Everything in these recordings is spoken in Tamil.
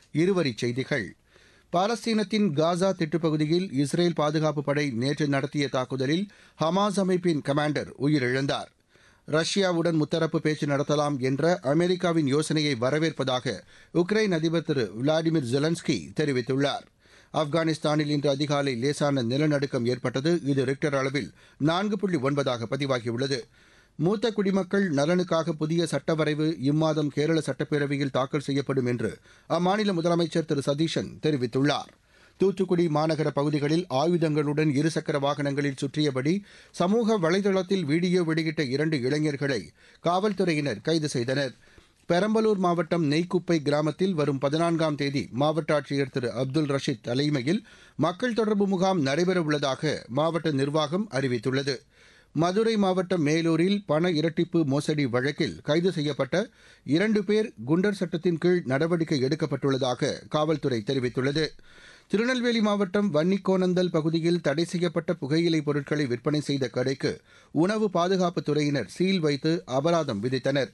இருவரிச் செய்திகள் பாலஸ்தீனத்தின் காசா திட்டுப்பகுதியில் இஸ்ரேல் பாதுகாப்பு படை நேற்று நடத்திய தாக்குதலில் ஹமாஸ் அமைப்பின் கமாண்டர் உயிரிழந்தார் ரஷ்யாவுடன் முத்தரப்பு பேச்சு நடத்தலாம் என்ற அமெரிக்காவின் யோசனையை வரவேற்பதாக உக்ரைன் அதிபர் திரு விளாடிமிர் ஜெலன்ஸ்கி தெரிவித்துள்ளார் ஆப்கானிஸ்தானில் இன்று அதிகாலை லேசான நிலநடுக்கம் ஏற்பட்டது இது ரிக்டர் அளவில் நான்கு புள்ளி ஒன்பதாக பதிவாகியுள்ளது மூத்த குடிமக்கள் நலனுக்காக புதிய சட்ட வரைவு இம்மாதம் கேரள சட்டப்பேரவையில் தாக்கல் செய்யப்படும் என்று அம்மாநில முதலமைச்சர் திரு சதீஷன் தெரிவித்துள்ளார் தூத்துக்குடி மாநகர பகுதிகளில் ஆயுதங்களுடன் இருசக்கர வாகனங்களில் சுற்றியபடி சமூக வலைதளத்தில் வீடியோ வெளியிட்ட இரண்டு இளைஞர்களை காவல்துறையினர் கைது செய்தனர் பெரம்பலூர் மாவட்டம் நெய்க்குப்பை கிராமத்தில் வரும் பதினான்காம் தேதி மாவட்ட ஆட்சியர் திரு அப்துல் ரஷீத் தலைமையில் மக்கள் தொடர்பு முகாம் நடைபெறவுள்ளதாக மாவட்ட நிர்வாகம் அறிவித்துள்ளது மதுரை மாவட்டம் மேலூரில் பண இரட்டிப்பு மோசடி வழக்கில் கைது செய்யப்பட்ட இரண்டு பேர் குண்டர் சட்டத்தின் கீழ் நடவடிக்கை எடுக்கப்பட்டுள்ளதாக காவல்துறை தெரிவித்துள்ளது திருநெல்வேலி மாவட்டம் வன்னிக்கோணந்தல் பகுதியில் தடை செய்யப்பட்ட புகையிலை பொருட்களை விற்பனை செய்த கடைக்கு உணவு பாதுகாப்புத் துறையினர் சீல் வைத்து அபராதம் விதித்தனர்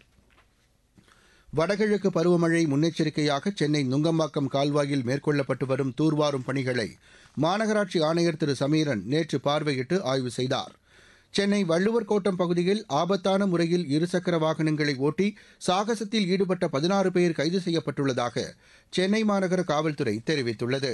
வடகிழக்கு பருவமழை முன்னெச்சரிக்கையாக சென்னை நுங்கம்பாக்கம் கால்வாயில் மேற்கொள்ளப்பட்டு வரும் தூர்வாரும் பணிகளை மாநகராட்சி ஆணையர் திரு சமீரன் நேற்று பார்வையிட்டு ஆய்வு செய்தார் சென்னை வள்ளுவர் கோட்டம் பகுதியில் ஆபத்தான முறையில் இருசக்கர வாகனங்களை ஓட்டி சாகசத்தில் ஈடுபட்ட பதினாறு பேர் கைது செய்யப்பட்டுள்ளதாக சென்னை மாநகர காவல்துறை தெரிவித்துள்ளது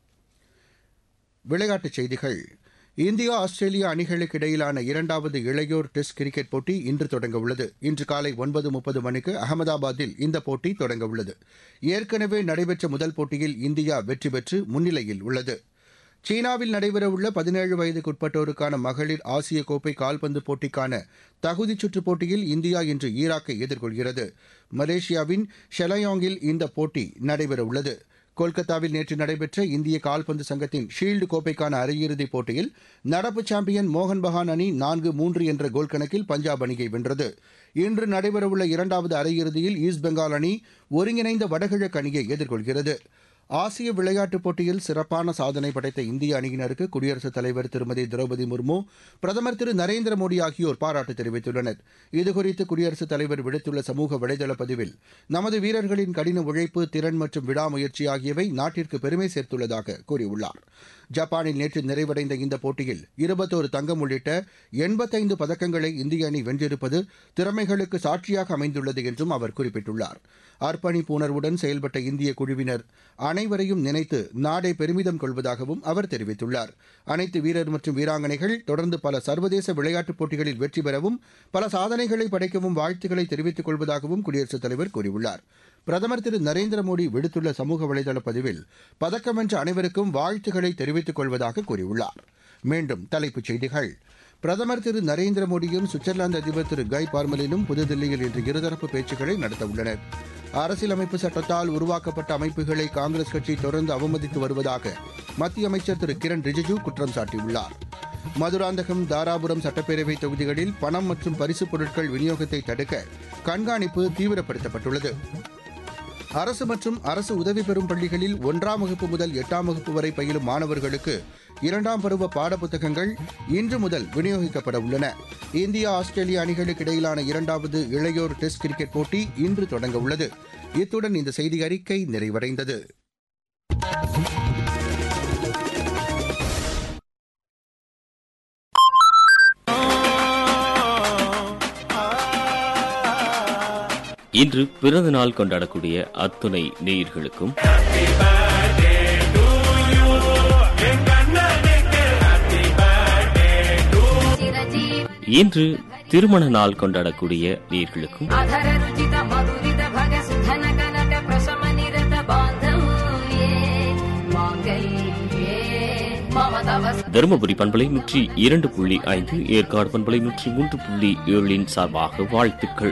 விளையாட்டுச் செய்திகள் இந்தியா ஆஸ்திரேலியா அணிகளுக்கு இடையிலான இரண்டாவது இளையோர் டெஸ்ட் கிரிக்கெட் போட்டி இன்று தொடங்க உள்ளது இன்று காலை ஒன்பது முப்பது மணிக்கு அகமதாபாத்தில் இந்த போட்டி தொடங்க உள்ளது ஏற்கனவே நடைபெற்ற முதல் போட்டியில் இந்தியா வெற்றி பெற்று முன்னிலையில் உள்ளது சீனாவில் நடைபெறவுள்ள பதினேழு வயதுக்குட்பட்டோருக்கான மகளிர் ஆசிய கோப்பை கால்பந்து போட்டிக்கான தகுதிச் சுற்றுப் போட்டியில் இந்தியா இன்று ஈராக்கை எதிர்கொள்கிறது மலேசியாவின் ஷெலயாங்கில் இந்த போட்டி நடைபெறவுள்ளது கொல்கத்தாவில் நேற்று நடைபெற்ற இந்திய கால்பந்து சங்கத்தின் ஷீல்டு கோப்பைக்கான அரையிறுதிப் போட்டியில் நடப்பு சாம்பியன் மோகன் பகான் அணி நான்கு மூன்று என்ற கோல் கணக்கில் பஞ்சாப் அணியை வென்றது இன்று நடைபெறவுள்ள இரண்டாவது அரையிறுதியில் ஈஸ்ட் பெங்கால் அணி ஒருங்கிணைந்த வடகிழக்கு அணியை எதிர்கொள்கிறது ஆசிய விளையாட்டுப் போட்டியில் சிறப்பான சாதனை படைத்த இந்திய அணியினருக்கு குடியரசுத் தலைவர் திருமதி திரௌபதி முர்மு பிரதமர் திரு நரேந்திர மோடி ஆகியோர் பாராட்டு தெரிவித்துள்ளனர் இதுகுறித்து குடியரசுத் தலைவர் விடுத்துள்ள சமூக வலைதள பதிவில் நமது வீரர்களின் கடின உழைப்பு திறன் மற்றும் விடாமுயற்சி ஆகியவை நாட்டிற்கு பெருமை சேர்த்துள்ளதாக கூறியுள்ளார் ஜப்பானில் நேற்று நிறைவடைந்த இந்த போட்டியில் இருபத்தோரு தங்கம் உள்ளிட்ட எண்பத்தைந்து பதக்கங்களை இந்திய அணி வென்றிருப்பது திறமைகளுக்கு சாட்சியாக அமைந்துள்ளது என்றும் அவர் குறிப்பிட்டுள்ளார் அர்ப்பணிப்பு உணர்வுடன் செயல்பட்ட இந்திய குழுவினர் அனைவரையும் நினைத்து நாடே பெருமிதம் கொள்வதாகவும் அவர் தெரிவித்துள்ளார் அனைத்து வீரர் மற்றும் வீராங்கனைகள் தொடர்ந்து பல சர்வதேச விளையாட்டுப் போட்டிகளில் வெற்றி பெறவும் பல சாதனைகளை படைக்கவும் வாழ்த்துக்களை தெரிவித்துக் கொள்வதாகவும் குடியரசுத் தலைவர் கூறியுள்ளார் பிரதமர் திரு நரேந்திர மோடி விடுத்துள்ள சமூக வலைதள பதிவில் பதக்கம் வென்ற அனைவருக்கும் வாழ்த்துக்களை தெரிவித்துக் கொள்வதாக கூறியுள்ளார் மீண்டும் தலைப்புச் செய்திகள் பிரதமர் திரு நரேந்திர மோடியும் சுவிட்சர்லாந்து அதிபர் திரு கை பார்மலினும் புதுதில்லியில் இன்று இருதரப்பு பேச்சுக்களை நடத்தவுள்ளனர் அரசியலமைப்பு சட்டத்தால் உருவாக்கப்பட்ட அமைப்புகளை காங்கிரஸ் கட்சி தொடர்ந்து அவமதித்து வருவதாக மத்திய அமைச்சர் திரு கிரண் ரிஜிஜூ குற்றம் சாட்டியுள்ளார் மதுராந்தகம் தாராபுரம் சட்டப்பேரவை தொகுதிகளில் பணம் மற்றும் பரிசுப் பொருட்கள் விநியோகத்தை தடுக்க கண்காணிப்பு தீவிரப்படுத்தப்பட்டுள்ளது அரசு மற்றும் அரசு உதவி பெறும் பள்ளிகளில் ஒன்றாம் வகுப்பு முதல் எட்டாம் வகுப்பு வரை பயிலும் மாணவர்களுக்கு இரண்டாம் பருவ பாடப்புத்தகங்கள் இன்று முதல் விநியோகிக்கப்பட உள்ளன இந்தியா ஆஸ்திரேலியா அணிகளுக்கு இடையிலான இரண்டாவது இளையோர் டெஸ்ட் கிரிக்கெட் போட்டி இன்று தொடங்க உள்ளது இத்துடன் இந்த செய்தி அறிக்கை நிறைவடைந்தது இன்று பிறந்த நாள் கொண்டாடக்கூடிய அத்துணை நேயர்களுக்கும் இன்று திருமண நாள் கொண்டாடக்கூடிய நேயர்களுக்கும் अधर रुचित मधुरित भग सुधन कनक प्रशम निरत बान्धव्ये माङ्गल्ये मम तव தருமபுரி பண்பலை நூற்றி இரண்டு புள்ளி ஐந்து ஏற்காடு பண்பலை நூற்றி மூன்று புள்ளி ஏழின் சார்பாக வாழ்த்துக்கள்